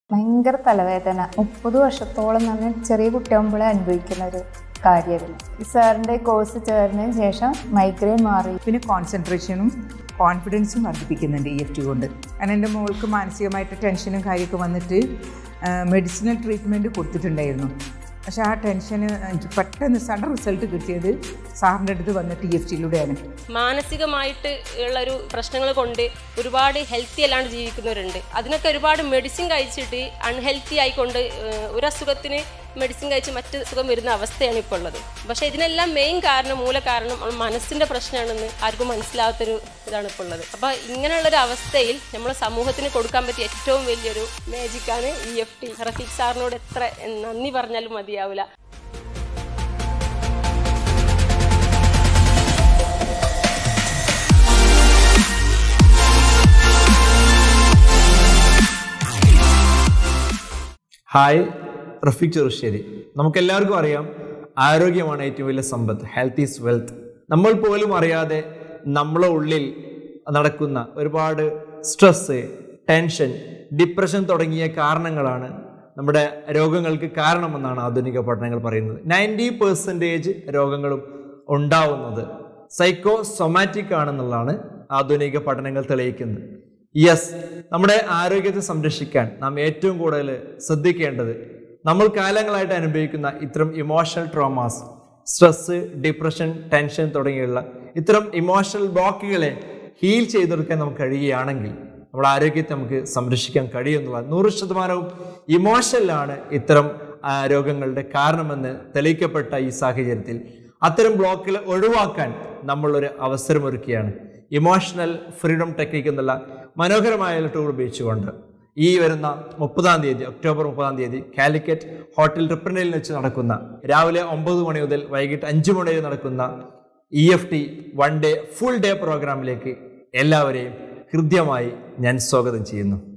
ഭയങ്കര തലവേദന മുപ്പത് വർഷത്തോളം നമ്മൾ ചെറിയ കുട്ടിയാകുമ്പോഴേ അനുഭവിക്കുന്ന ഒരു കാര്യമായിരുന്നു ഈ സാറിൻ്റെ കോഴ്സ് ചേർന്നതിന് ശേഷം മൈഗ്രെയിൻ മാറി പിന്നെ കോൺസെൻട്രേഷനും കോൺഫിഡൻസും വർദ്ധിപ്പിക്കുന്നുണ്ട് ഇ എഫ് ടി കൊണ്ട് കാരണം എൻ്റെ മോൾക്ക് മാനസികമായിട്ട് ടെൻഷനും കാര്യമൊക്കെ വന്നിട്ട് മെഡിസിനൽ ട്രീറ്റ്മെൻറ്റ് കൊടുത്തിട്ടുണ്ടായിരുന്നു പക്ഷേ ആ ടെൻഷന് എനിക്ക് പെട്ടെന്ന് സഡൻ റിസൾട്ട് കിട്ടിയത് സാറിൻ്റെ അടുത്ത് വന്നിട്ട് ഇ എഫ് ടിയിലൂടെയാണ് മാനസികമായിട്ട് ഉള്ള ഒരു പ്രശ്നങ്ങൾ കൊണ്ട് ഒരുപാട് ഹെൽത്തി അല്ലാണ്ട് ജീവിക്കുന്നവരുണ്ട് അതിനൊക്കെ ഒരുപാട് മെഡിസിൻ കഴിച്ചിട്ട് അൺഹെൽത്തി ആയിക്കൊണ്ട് ഏഹ്, ഒരു അസുഖത്തിന് മെഡിസിൻ കഴിച്ച് മറ്റ് സുഖം വരുന്ന അവസ്ഥയാണ് ഇപ്പോൾ ഉള്ളത് പക്ഷേ ഇതിനെല്ലാം മെയിൻ കാരണം മൂല കാരണം നമ്മൾ മനസ്സിൻ്റെ പ്രശ്നമാണെന്ന് ആർക്കും മനസ്സിലാകാത്തൊരു ഇതാണ് ഇപ്പോൾ ഉള്ളത് അപ്പോൾ ഇങ്ങനെയുള്ളൊരു അവസ്ഥയിൽ നമ്മൾ സമൂഹത്തിന് കൊടുക്കാൻ പറ്റിയ ഏറ്റവും വലിയൊരു മാജിക്കാണ് ഇ എഫ് ടി റഫീഖ് സാറിനോട് എത്ര നന്ദി പറഞ്ഞാലും മതിയാവില്ല ഹായ് റഫീഖ് ചെറുശ്ശേരി നമുക്കെല്ലാവർക്കും അറിയാം ആരോഗ്യമാണ് ഏറ്റവും വലിയ സമ്പത്ത് ഹെൽത്ത് ഈസ് വെൽത്ത് നമ്മൾ പോലും അറിയാതെ നമ്മളെ ഉള്ളിൽ നടക്കുന്ന ഒരുപാട് സ്ട്രെസ് ടെൻഷൻ ഡിപ്രഷൻ തുടങ്ങിയ കാരണങ്ങളാണ് നമ്മുടെ രോഗങ്ങൾക്ക് കാരണമെന്നാണ് ആധുനിക പഠനങ്ങൾ പറയുന്നത് നയൻറ്റി പെർസെൻറ്റേജ് രോഗങ്ങളും ഉണ്ടാവുന്നത് സൈക്കോ സൊമാറ്റിക് ആണെന്നുള്ളതാണ് ആധുനിക പഠനങ്ങൾ തെളിയിക്കുന്നത് യെസ് നമ്മുടെ ആരോഗ്യത്തെ സംരക്ഷിക്കാൻ നാം ഏറ്റവും കൂടുതൽ ശ്രദ്ധിക്കേണ്ടത് നമ്മൾ കാലങ്ങളായിട്ട് അനുഭവിക്കുന്ന ഇത്തരം emotional traumas stress depression tension തുടങ്ങിയുള്ള ഇത്തരം ഇമോഷണൽ ബ്ലോക്കുകളെ ഹീൽ ചെയ്തെടുക്കാൻ നമുക്ക് കഴിയുകയാണെങ്കിൽ നമ്മുടെ ആരോഗ്യത്തെ നമുക്ക് സംരക്ഷിക്കാൻ കഴിയുന്നുള്ള നൂറ് ശതമാനവും ഇമോഷനിലാണ് ഇത്തരം ആ, രോഗങ്ങളുടെ കാരണമെന്ന് തെളിയിക്കപ്പെട്ട ഈ സാഹചര്യത്തിൽ അത്തരം ബ്ലോക്കുകൾ ഒഴിവാക്കാൻ നമ്മളൊരു അവസരമൊരുക്കുകയാണ് ഇമോഷണൽ ഫ്രീഡം ടെക്നിക് എന്നുള്ള മനോഹരമായ ഒരു ടൂർ ഉപയോഗിച്ചുകൊണ്ട് ഈ വരുന്ന മുപ്പതാം തീയതി ഒക്ടോബർ മുപ്പതാം തീയതി കാലിക്കറ്റ് ഹോട്ടൽ ട്രിപ്പനയിൽ വെച്ച് നടക്കുന്ന രാവിലെ ഒമ്പത് മണി മുതൽ വൈകിട്ട് അഞ്ച് മണി വരെ നടക്കുന്ന E F T one day full day പ്രോഗ്രാമിലേക്ക് എല്ലാവരെയും ഹൃദ്യമായി ഞാൻ സ്വാഗതം ചെയ്യുന്നു